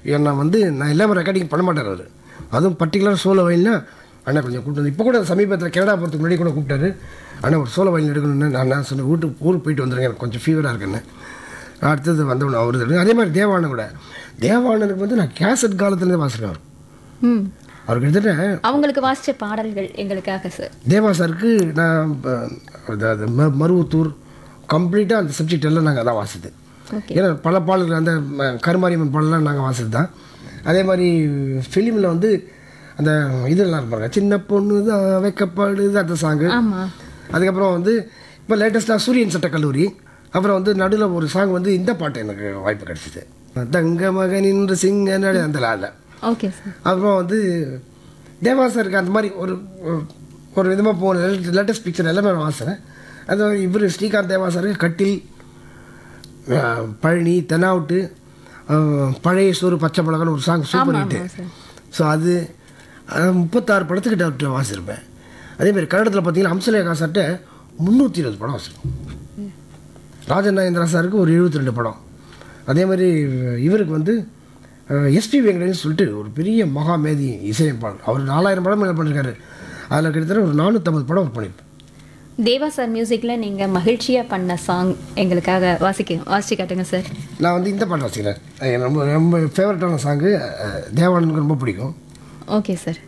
ஏன்னா வந்து நான் எல்லாமே ரெக்கார்டிங் பண்ண மாட்டார் அவர் அதுவும் பர்டிகுலர் சோலோ வயல்னா அண்ணா கொஞ்சம் கூப்பிட்டு வந்து இப்போ கூட சமீபத்தில் கனடா போகிறதுக்கு முன்னாடி கூட கூப்பிட்டாரு அண்ணா ஒரு சோலோ வயல் எடுக்கணும்னு நான் நான் சொன்னேன் வீட்டுக்கு ஊருக்கு போயிட்டு வந்துருங்க எனக்கு கொஞ்சம் ஃபீவராக இருக்குன்னு அடுத்தது வந்தவன அவரு எடுங்க. அதே மாதிரி தேவானன் கூட தேவானனுக்கு வந்து நான் கேசட் காலத்துலேருந்து வாசிக்கிறேன் அவர் ம் அவர் கிட்டத்தட்ட அவங்களுக்கு வாசிச்ச பாடல்கள் எங்களுக்காக சார் தேவா சாருக்கு நான் இப்ப, அதாவது ம- மருவத்தூர் கம்ப்ளீட்டாக அந்த சப்ஜெக்ட் எல்லாம் நாங்கள் அதான் வாசிது ஓகே ஏன்னா பல பாடல்கள் அந்த ம, கருமாரியம்மன் பாடலாம் நாங்கள் வாசிது தான் அதே மாதிரி ஃபிலிமில் வந்து அந்த இதெல்லாம் இருப்பாங்க சின்ன பொண்ணு தான் வைக்கப்படுது அந்த சாங்கு ஆமா அதுக்கப்புறம் வந்து இப்போ லேட்டஸ்ட்டாக சூரியன் சட்ட கல்லூரி அப்புறம் வந்து நடுவில் ஒரு சாங் வந்து இந்த பாட்டு எனக்கு வாய்ப்பு கிடச்சிது தங்க மகனின் சிங்க நடு அந்த லால ஓகே சார் அப்புறம் வந்து தேவாசருக்கு அந்த மாதிரி ஒரு ஒரு- ஒரு விதமாக போன லேட்டஸ்ட் பிக்சர் எல்லாமே நான் வாசினேன் அது மாதிரி இவர் ஸ்ரீகாந்த் தேவாசருக்கு கட்டில் அஹ், பழனி தெனாவுட்டு அஹ், பழைய சோறு பச்சை மிளகான்னு ஒரு சாங் சூப்பர் ஆமா, ஹிட்டு ஆமா சார். ஸோ அது அஹ், முப்பத்தாறு படத்துக்கிட்ட அவர்கிட்ட வாசிருப்பேன் அதேமாதிரி கன்னடத்தில் பார்த்தீங்கன்னா அம்சலேகா சார்ட்ட முந்நூற்றி இருபது படம் வாசிருப்போம் ராஜன் நாயந்திரா சாருக்கு ஒரு எழுபத்தி ரெண்டு படம் அதே மாதிரி இவருக்கு வந்து எஸ்பி வெங்கடேஷன் சொல்லிட்டு ஒரு பெரிய மகா மேதி இசையமைப்பாளர் அவர் நாலாயிரம் படம் மேலே பண்ணியிருக்காரு அதில் கிட்டத்தட்ட ஒரு நானூற்றம்பது படம் அவர் பண்ணியிருப்பேன் தேவா சார் மியூசிக்ல நீங்க மகிழ்ச்சியா பண்ண சாங் எங்களுக்காக வாசிக்க வாசிச்சு காட்டுங்க சார் நான் வந்து இந்த பாட்டு வாசிக்கிறேன் எனக்கு ரொம்ப ரொம்ப ஃபேவரட்டான சாங்கு தேவானனுக்கு ரொம்ப பிடிக்கும் ஓகே சார்